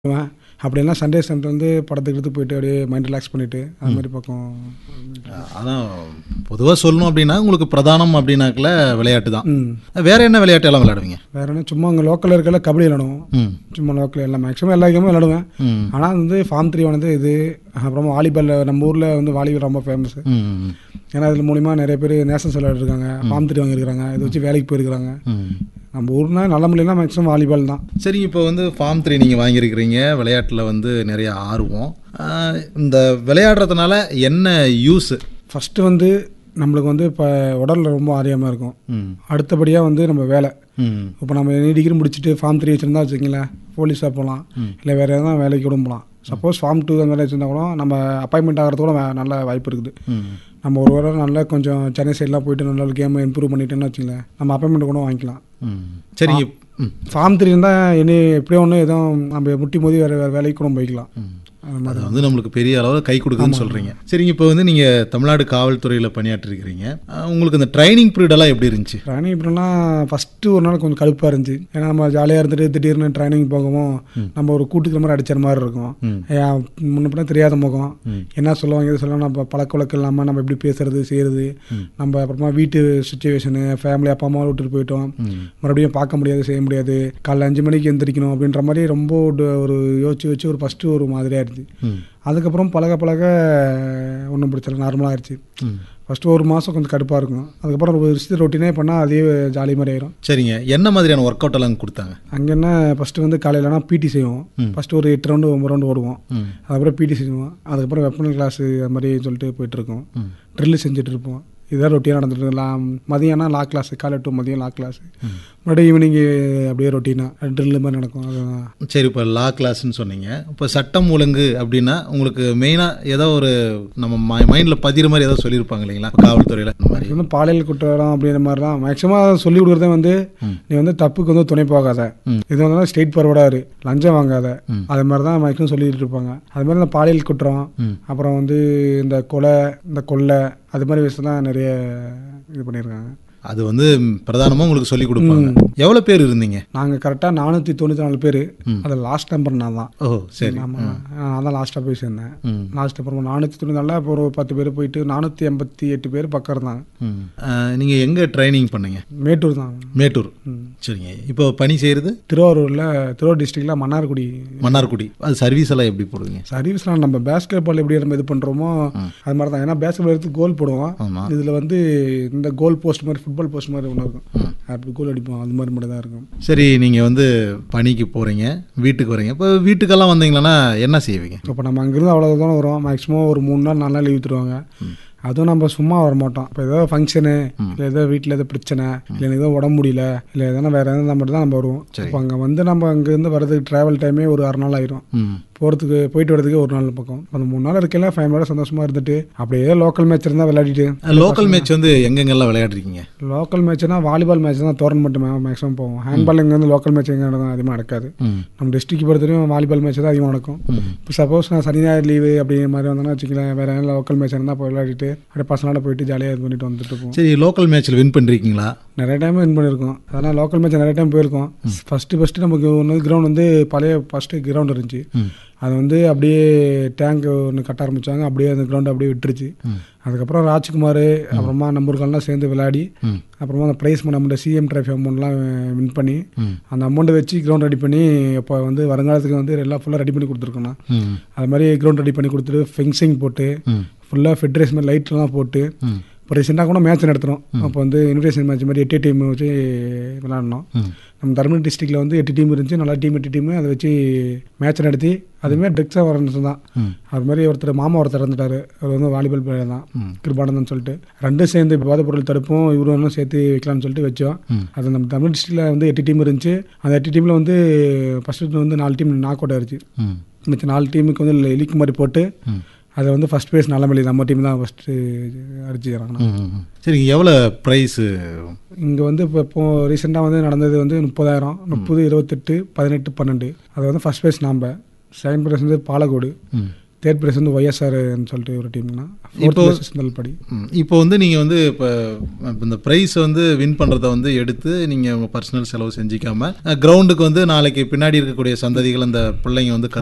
பண்ணுவேன் அப்படின்னா Sunday Sunday வந்து படத்துக்கு எடுத்து போயிட்டு அப்படியே மைண்ட் ரிலாக்ஸ் பண்ணிட்டு அது மாதிரி பக்கம் அதான் பொதுவாக சொல்லணும் அப்படின்னா உங்களுக்கு பிரதானம் அப்படின்னாக்கல விளையாட்டு தான் ம் வேற என்ன விளையாட்டு எல்லாம் விளையாடுவீங்க வேற என்ன சும்மா அங்கே லோக்கலில் இருக்கல கபடி விளாடுவோம் ம் சும்மா லோக்கல் எல்லாம் மேக்ஸிமம் எல்லா கேமும் விளாடுவேன் ம் ஆனால் வந்து ஃபார்ம் த்ரீ வந்து இது அப்புறமா வாலிபால் நம்ம ஊரில் வந்து வாலிபால் ரொம்ப ஃபேமஸ் ம் ஏன்னா இதில் மூலிமா நிறைய பேர் நேஷனல்ஸ் விளையாடுறாங்க ஃபார்ம் த்ரீ வாங்கியிருக்காங்க இதை வச்சு வேலைக்கு போயிருக்கிறாங்க ம் நம்ம ஊர்னா நல்ல முடியலாம் மேக்ஸிமம் வாலிபால் தான் சரி இப்போ வந்து ஃபார்ம் த்ரீ நீங்கள் வாங்கியிருக்கிறீங்க விளையாட்டில் வந்து நிறைய ஆர்வம் ஆஹ் இந்த விளையாடுறதுனால என்ன யூஸ் ஃபஸ்ட்டு வந்து நம்மளுக்கு வந்து இப்போ உடலில் ரொம்ப ஆரியமாக இருக்கும் ம் அடுத்தபடியாக வந்து நம்ம வேலை ம் இப்போ நம்ம எனி டிகிரி முடிச்சுட்டு ஃபார்ம் த்ரீ வச்சுருந்தா வச்சுக்கிங்களேன் போலீஸாக போகலாம் இல்லை வேறு எதனா வேலைக்கு கூட போகலாம் சப்போஸ் ஃபார்ம் டூ அந்த மாதிரி வச்சுருந்தா கூட நம்ம அப்பாயின்மெண்ட் ஆகிறது கூட வே- நல்ல வாய்ப்பு இருக்குது ம் நம்ம ஒரு வாரம் நல்லா கொஞ்சம் சென்னை சைட்லாம் போயிட்டு நல்ல கேம் இம்ப்ரூவ் பண்ணிட்டேன்னு வச்சுங்களேன் நம்ம அப்பாயின்மெண்ட் கூட வாங்கிக்கலாம் ம் சரிங்க ம் ஃபார்ம் த்ரீ இருந்தால் இனி எப்படியோ ஒன்று எதுவும் நம்ம முட்டி மோதி வேறு வேறு வேலைக்கு கூட போய்க்கலாம் அது மாதிரி அது வந்து நம்மளுக்கு பெரிய அளவில் கை கொடுக்குதுன்னு சொல்கிறீங்க சரிங்க இப்போ வந்து நீங்கள் தமிழ்நாடு காவல்துறையில் பணியாற்றிருக்கிறீங்க ஆஹ் உங்களுக்கு இந்த ட்ரைனிங் பீரியடெல்லாம் எப்படி இருந்துச்சு ட்ரைனிங் இப்படின்னா ஃபஸ்ட்டு ஒரு நாள் கொஞ்சம் கடுப்பாக இருந்துச்சு ஏன்னா நம்ம ஜாலியாக இருந்துட்டு திடீர்னு ட்ரைனிங் போகவும் நம்ம ஒரு கூட்டுக்கிற மாதிரி அடிச்ச மாதிரி இருக்கும் ம். ஏன் முன்ன பின்ன தெரியாத முகம் ம். என்ன சொல்லுவாங்க இது சொல்லுவாங்க நம்ம பழக்க வழக்கம் இல்லாமல் நம்ம எப்படி பேசுறது செய்யறது நம்ம அப்புறமா வீட்டு சுச்சுவேஷனு ஃபேமிலி அப்பா அம்மாவை விட்டுட்டு போயிட்டோம் ம் மறுபடியும் பார்க்க முடியாது செய்ய முடியாது காலைல அஞ்சு மணிக்கு எந்திரிக்கணும் அப்படின்ற மாதிரி ரொம்ப ஒரு- ஒரு யோசிச்சு வச்சு ஒரு ஃபஸ்ட்டு ஒரு மாதிரியாக இருந்துச்சு ம் அதுக்கப்புறம் பழக பழக ஒன்றும் பிரச்சனை நார்மலாக ஆயிடுச்சு ம் ஃபஸ்ட்டு ஒரு மாதம் கொஞ்சம் கடுப்பாக இருக்கும் அதுக்கப்புறம் ஒரு வருஷத்து ரொட்டீனே பண்ணால் அதே ஜாலி மாதிரி ஆயிரும் சரிங்க என்ன மாதிரியான ஒர்க் அவுட் எல்லாம் கொடுத்தாங்க அங்கே என்ன ஃபஸ்ட்டு வந்து காலையிலனா பிடி செய்வோம் ஃபஸ்ட்டு ஒரு எட்டு ரவுண்டு ஒம்பது ரவுண்டு ஓடுவோம் ம் அதுக்கப்புறம் பிடி செய்வோம் அதுக்கப்புறம் வெப்பனல் கிளாஸு அது மாதிரி சொல்லிட்டு போயிட்டுருக்கோம் ம் ட்ரில்லு செஞ்சுட்டு இருப்போம் இதுதான் ரொட்டீனாக நடந்துட்டு இருக்கலாம் மதியம்னா லா கிளாஸு காலை டு மதியம் லா கிளாஸு மறுபடியும் ஈவினிங் அப்படியே ரொட்டீனாக ட்ரில்லு மாதிரி நடக்கும் அதுதான் சரி இப்போ லா கிளாஸ்ன்னு சொன்னீங்க இப்போ சட்டம் ஒழுங்கு அப்படின்னா உங்களுக்கு மெயினாக ஏதோ ஒரு நம்ம மைண்டில் பதிகிற மாதிரி ஏதோ சொல்லியிருப்பாங்க இல்லைங்களா காவல்துறையில் இந்த மாதிரி மேக்ஸிமம் பாலியல் குற்றம் அப்படின்ற மாதிரி தான் மேக்ஸிமம் சொல்லி கொடுக்குறதே வந்து நீ வந்து தப்புக்கு வந்து துணை போகாத ம். இது வந்து ஸ்ட்ரெயிட் ஃபார்வர்டாக இரு லஞ்சம் வாங்காத அது மாதிரி தான் மேக்ஸிமம் சொல்லிட்டு இருப்பாங்க அது மாதிரி இந்த பாலியல் குற்றம் ம். அப்புறம் வந்து இந்த கொலை இந்த கொள்ளை அது மாதிரி விஷயம் தான் நிறைய இது பண்ணியிருக்காங்க அது வந்து பிரதானமாக உங்களுக்கு சொல்லி கொடுப்பாங்க எவ்வளோ பேர் இருந்தீங்க நாங்கள் கரெக்டாக நானூற்றி தொண்ணூற்றி நாலு பேர் அது லாஸ்ட் நம்பர் நான் தான் ஓ சரி ஆமாம் நான் தான் லாஸ்ட்டாக போய் சேர்ந்தேன் ம் லாஸ்ட் அப்புறம் நானூற்றி தொண்ணூற்றி நாலில் இப்போ ஒரு பத்து பேர் போயிட்டு நானூற்றி எண்பத்தி எட்டு பேர் பக்கம் இருந்தாங்க ம் நீங்கள் எங்கே ட்ரைனிங் பண்ணீங்க மேட்டூர் தான் மேட்டூர் சரிங்க இப்போ பணி செய்கிறது திருவாரூரில் திருவாரூர் டிஸ்ட்ரிக்டில் மன்னார்குடி மன்னார்குடி அது சர்வீஸ் எல்லாம் எப்படி போடுவீங்க சர்வீஸ்லாம் நம்ம பேஸ்கெட் பால் எப்படி நம்ம இது பண்ணுறோமோ அது மாதிரி தான் ஏன்னா பேஸ்கெட் பால் எடுத்து கோல் போடுவோம் ஆமாம் இதில் வந்து இந்த கோல் போஸ்ட் மாதிரி ஃபுட்பால் போஸ்ட் மாதிரி ஒன்று இருக்கும் அப்படி கோல் அடிப்போம் அது மாதிரி மட்டும் தான் இருக்கும் சரி நீங்கள் வந்து பணிக்கு போகிறீங்க வீட்டுக்கு வரீங்க இப்போ வீட்டுக்கெல்லாம் வந்தீங்களன்னா என்ன செய்வீங்க இப்போ நம்ம அங்கேருந்து அவ்வளோ தூரம் வரும் மேக்ஸிமம் ஒரு மூணு நாள் நாலு நாள் லீவ் தருவாங்க அதுவும் நம்ம சும்மா வர மாட்டோம் இப்போ ஏதோ ஃபங்க்ஷனு இல்லை ஏதோ வீட்டில் ஏதோ பிரச்சனை இல்லை எனக்கு ஏதோ உடம்பு முடியல இல்லை எதனா வேறு எதாவது மட்டும் தான் நம்ம வருவோம் இப்போ அங்கே வந்து நம்ம அங்கேருந்து வரதுக்கு ட்ராவல் டைமே ஒரு அரை நாள் ஆயிரும் ம் போகிறதுக்கு போயிட்டு வரதுக்கு ஒரு நாள் பக்கம் அந்த மூணு நாள் இருக்கையில ஃபேமிலியோட சந்தோஷமாக இருந்துட்டு அப்படியே லோக்கல் மேட்ச் இருந்தால் விளையாடிட்டு லோக்கல் மேட்ச் வந்து எங்கெங்கெல்லாம் விளையாடுறீங்க லோக்கல் மேட்ச்னா வாலிபால் மேட்ச் தான் டோர்னமெண்ட் மேக்ஸிமம் போவோம் ஹேண்ட்பால் இங்கே வந்து லோக்கல் மேட்ச் எங்கே நடக்கும் அதிகமாக நடக்காது ம் நம்ம டிஸ்ட்ரிக்ட் பொறுத்தவரையும் வாலிபால் மேட்ச் தான் அதிகமாக நடக்கும் இப்போ சப்போஸ் நான் சனி ஞாயிறு லீவு அப்படிங்கிற மாதிரி வந்தேன்னா வச்சுக்கலாம் வேறு என்ன லோக்கல் மேட்ச் இருந்தால் போய் விளையாடிட்டு அப்படியே பசங்களோட போயிட்டு ஜாலியாக இது பண்ணிட்டு வந்துட்டு இருப்போம் சரி லோக்கல் மேட்ச்சில் வின் பண்ணிருக்கீங்களா நிறைய டைம் வின் பண்ணியிருக்கோம் அதனால் லோக்கல் மேட்ச் நிறைய டைம் போயிருக்கோம் ஃபஸ்ட்டு ஃபஸ்ட்டு நமக்கு ஒன்று கிரவுண்ட் வந்து பழைய ஃபஸ்ட்டு கிரவுண்ட் இருந்துச்சு ம் அது வந்து அப்படியே டேங்க் ஒன்று கட்ட ஆரம்பிச்சாங்க அப்படியே அந்த கிரவுண்ட் அப்படியே விட்டுருச்சு அதுக்கப்புறம் ராஜ்குமார் அப்புறமா நம்பர்கள்லாம் சேர்ந்து விளையாடி ம் அப்புறமா அந்த ப்ரைஸ் நம்ம சிஎம் ட்ராஃபி அமௌண்ட்லாம் வின் பண்ணி ம் அந்த அமௌண்ட்டை வச்சு கிரவுண்ட் ரெடி பண்ணி இப்போ வந்து வருங்காலத்துக்கு வந்து எல்லாம் ஃபுல்லாக ரெடி பண்ணி கொடுத்துருக்கோண்ணா ம் அது மாதிரி கிரவுண்ட் ரெடி பண்ணி கொடுத்துட்டு ஃபென்சிங் போட்டு ம் ஃபுல்லாக ஃபெட்ரேஷன் மாதிரி லைட்லாம் போட்டு ம் இப்போ ரீசெண்டாக கூட மேட்ச் நடத்துகிறோம் அப்போ வந்து இன்விடேஷன் மேட்ச் மாதிரி எட்டு டீம் வச்சு விளாட்னோம் ம் நம்ம தருமபுரி டிஸ்ட்ரிக்டில் வந்து எட்டு டீம் இருந்துச்சு நல்லா டீம் எட்டு டீம் அதை வச்சு மேட்ச் நடத்தி அதுவுமே ட்ரிக்ஸாக வரணும் தான் ம் அது மாதிரி ஒருத்தர் மாமா ஒருத்தர் இறந்துட்டாரு அவர் வந்து வாலிபால் பிளேயர் தான் ம். கிருபானந்தன் சொல்லிட்டு ரெண்டும் சேர்ந்து போதைப் பொருள் தடுப்பும் இவரும் சேர்த்து வைக்கலாம்னு சொல்லிட்டு வச்சோம் ம். அது நம்ம தமிழ் டிஸ்ட்ரிக்டில் வந்து எட்டு டீம் இருந்துச்சு அந்த எட்டு டீமில் வந்து ஃபஸ்ட்டு வந்து நாலு டீம் நாக் அவுட் ஆயிருச்சு ம் மிச்சம் நாலு டீமுக்கு வந்து எலிக்கு மாதிரி போட்டு ம் அதை வந்து ஃபஸ்ட் ப்ரைஸ் நல்லமல்லி நம்ம டீம் தான் ஃபஸ்ட்டு அடிச்சுக்கிறாங்க ம், ம். சரி எவ்வளோ ப்ரைஸு இங்கே வந்து இப்போ இப்போ ரீசெண்டாக வந்து நடந்தது வந்து முப்பதாயிரம் முப்பது இருபத்தெட்டு பதினெட்டு பன்னெண்டு அது வந்து ஃபஸ்ட் ப்ரைஸ் நாம் செகண்ட் ப்ரைஸ் வந்து பாலக்கோடு ம் தேர்ட் ப்ரைஸ் வந்து ஒய்எஸ்ஆர்னு சொல்லிட்டு ஒரு டீம்னா ஃபோர்த் இப்போ- ப்ரைஸ் நல்படி ம். இப்போ வந்து நீங்கள் வந்து இப்போ இந்த ப்ரைஸ் வந்து வின் பண்ணுறத வந்து எடுத்து நீங்கள் உங்கள் பர்சனல் செலவு செஞ்சிக்காம கிரவுண்டுக்கு வந்து நாளைக்கு பின்னாடி இருக்கக்கூடிய சந்ததிகள் அந்த பிள்ளைங்க வந்து